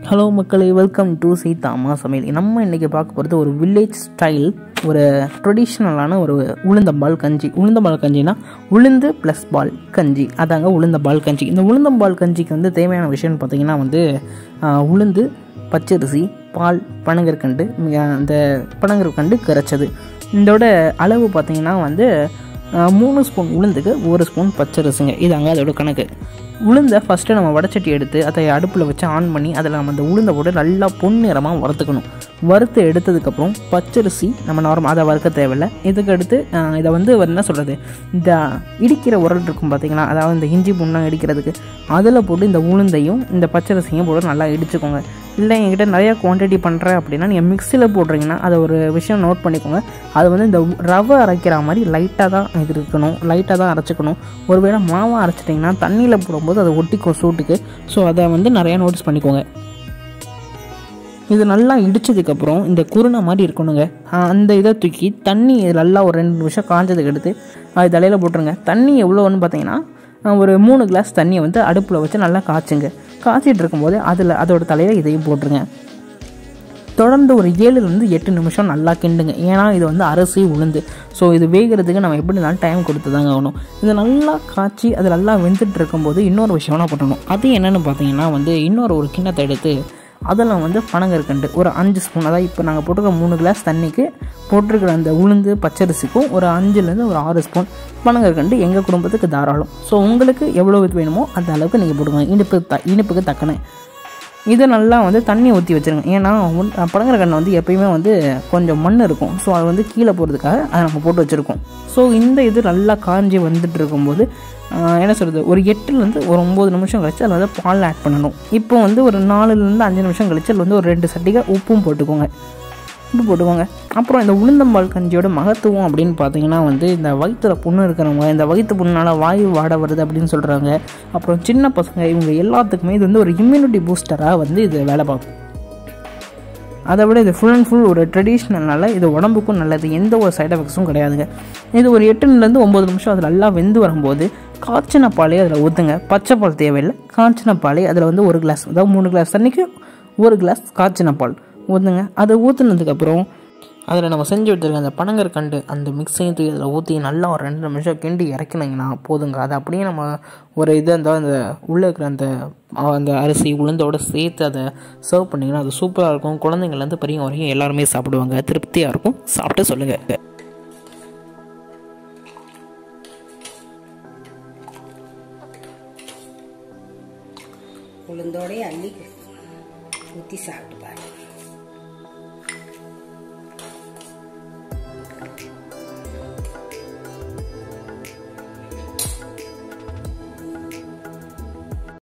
hello மக்களே welcome to சீதாமா சமையல் நம்ம இன்றைக்கி பார்க்க போகிறது ஒரு வில்லேஜ் ஸ்டைல் ஒரு ட்ரெடிஷ்னலான ஒரு உளுந்தம்பால் கஞ்சி உளுந்தம்பால் கஞ்சினா உளுந்து ப்ளஸ் பால் கஞ்சி அதாங்க உளுந்தம்பால் கஞ்சி இந்த உளுந்தம்பால் கஞ்சிக்கு வந்து தேவையான விஷயம்னு பார்த்தீங்கன்னா வந்து ஆஹ், உளுந்து பச்சரிசி பால் பனங்கற்கண்டு மிக- அந்த பனங்கற்கண்டு கரைச்சது இதோட அளவு பார்த்தீங்கன்னா வந்து ஆஹ், மூணு ஸ்பூன் உளுந்துக்கு ஒரு ஸ்பூன் பச்சரிசிங்க இதாங்க அதோட கணக்கு உளுந்தை ஃபஸ்ட்டு நம்ம வடச்சட்டி எடுத்து அதை அடுப்பில் வச்சு ஆன் பண்ணி அதில் நம்ம அந்த உளுந்தை போட்டு நல்லா பொன்னிறமாக வறுத்துக்கணும் வறுத்து எடுத்ததுக்கப்புறம் பச்சரிசி நம்ம நார்மல் அதை வறுக்க தேவையில்லை இதுக்கு அடுத்து ஆஹ், இதை வந்து என்ன சொல்கிறது இந்த இடிக்கிற உரல் இருக்கும் பார்த்தீங்களா அதாவது இந்த இஞ்சி புண்ணாக இடிக்கிறதுக்கு அதில் போட்டு இந்த உளுந்தையும் இந்த பச்சரிசியும் போட்டு நல்லா இடிச்சுக்கோங்க இல்லை என்கிட்ட நிறையா குவான்டிட்டி பண்ணுறேன் அப்படின்னா நீங்கள் மிக்சியில் போடுறீங்கன்னா அதை ஒரு விஷயம் நோட் பண்ணிக்கோங்க அது வந்து இந்த ரவை அரைக்கிற மாதிரி லைட்டாக தான் இது இருக்கணும் லைட்டாக தான் அரைச்சிக்கணும் ஒருவேளை மாவை அரைச்சிட்டிங்கன்னா தண்ணியில் போடும்போது அதை ஒட்டிக்கும் சூட்டுக்கு ஸோ அதை வந்து நிறையா நோட்டீஸ் பண்ணிக்கோங்க இது நல்லா இடிச்சதுக்கப்புறம் இந்த குருணை மாதிரி இருக்கணுங்க ஆஹ் அந்த இதை தூக்கி தண்ணி நல்லா ஒரு ரெண்டு நிமிஷம் காஞ்சதுக்கு எடுத்து அது தலையில் போட்டுருங்க தண்ணி எவ்வளோன்னு பார்த்தீங்கன்னா ஆஹ் ஒரு மூணு கிளாஸ் தண்ணியை வந்து அடுப்பில் வச்சு நல்லா காய்ச்சுங்க காய்ச்சிட்டு இருக்கும்போது அதில் அதோட தலையில் இதையும் போட்டுருங்க தொடர்ந்து ஒரு ஏழுலேருந்து எட்டு நிமிஷம் நல்லா கிண்டுங்க ஏன்னா இது வந்து அரிசி உளுந்து ஸோ இது வேகிறதுக்கு நம்ம எப்படி இருந்தாலும் டைம் கொடுத்து தாங்க ஆகணும் இது நல்லா காய்ச்சி அது நல்லா வெந்துட்டு இருக்கும்போது இன்னொரு விஷயம்லாம் பண்ணணும் அது என்னென்னு பார்த்தீங்கன்னா வந்து இன்னொரு ஒரு கிண்ணத்தை எடுத்து அதில் வந்து பனங்கற்கண்டு ஒரு அஞ்சு ஸ்பூன் அதாவது இப்போ நாங்கள் போட்டிருக்க மூணு கிளாஸ் தண்ணிக்கு போட்டிருக்கிற அந்த உளுந்து பச்சரிசிக்கும் ஒரு அஞ்சுலேருந்து ஒரு ஆறு ஸ்பூன் பனங்கற்கண்டு எங்கள் குடும்பத்துக்கு தாராளம் ஸோ உங்களுக்கு எவ்வளோ இது வேணுமோ அந்த அளவுக்கு நீங்கள் போட்டுக்கோங்க இனிப்பு த இனிப்புக்கு தக்கன இதை நல்லா வந்து தண்ணி ஊற்றி வச்சுருங்க ஏன்னா உன்- பனங்கர கண்ணை வந்து எப்பயுமே வந்து கொஞ்சம் மண் இருக்கும் ஸோ அது வந்து கீழே போகிறதுக்காக அதை நம்ம போட்டு வச்சுருக்கோம் ஸோ இந்த இது நல்லா காஞ்சி வந்துட்டு இருக்கும்போது ஆஹ், என்ன சொல்கிறது ஒரு எட்டுலேருந்து ஒரு ஒம்பது நிமிஷம் கழிச்சு அதில் வந்து பால் ஆட் பண்ணணும் இப்போ வந்து ஒரு நாலுலேருந்து அஞ்சு நிமிஷம் கழிச்சு அதில் வந்து ஒரு ரெண்டு சட்டிகை உப்பும் போட்டுக்கோங்க உப்பு போட்டுக்கோங்க அப்புறம் இந்த உளுந்தம்பால் கஞ்சியோட மகத்துவம் அப்படின்னு பார்த்தீங்கன்னா வந்து இந்த வயிற்றுல புண்ணு இருக்கிறவங்க இந்த வயிற்று புண்ணால் வாயு வாட வருது அப்படின்னு சொல்கிறாங்க அப்புறம் சின்ன பசங்க இவங்க எல்லாத்துக்குமே இது வந்து ஒரு இம்யூனிட்டி பூஸ்டராக வந்து இது வேலை பார்க்கும் அதை விட இது ஃபுல் அண்ட் ஃபுல் ஒரு ட்ரெடிஷ்னல்னால இது உடம்புக்கும் நல்லது எந்த ஒரு சைடு எஃபெக்ட்ஸும் கிடையாதுங்க இது ஒரு எட்டுலேருந்து ஒம்பது நிமிஷம் அது நல்லா வெந்து வரும்போது காய்ச்சின பாலே அதில் ஊற்றுங்க பச்சை பால் தேவையில்லை காய்ச்சின பாலே அதில் வந்து ஒரு கிளாஸ் அதாவது மூணு கிளாஸ் தண்ணிக்கு ஒரு கிளாஸ் காய்ச்சின பால் ஊற்றுங்க அதை ஊற்றுனதுக்கப்புறம் அதில் நம்ம செஞ்சு வச்சுருக்க அந்த பனங்கற்கண்டு அந்த மிக்ஸையும் தூக்கி அதில் ஊற்றி நல்லா ஒரு ரெண்டு நிமிஷம் கிண்டி இறக்கினீங்கன்னா போதுங்க அதை அப்படியே நம்ம ஒரு இது அந்த அந்த உள்ளே இருக்கிற அந்த அஹ், அந்த அரிசி உளுந்தோட சேர்த்து அதை சர்வ் பண்ணிங்கன்னா அது சூப்பராக இருக்கும் குழந்தைங்கள்லேருந்து பெரியவங்க வரைக்கும் எல்லாருமே சாப்பிடுவாங்க திருப்தியாக இருக்கும் சாப்பிட்டு சொல்லுங்கள் உளுந்தோடய அள்ளி ஊற்றி சாப்பிட்டு பாரு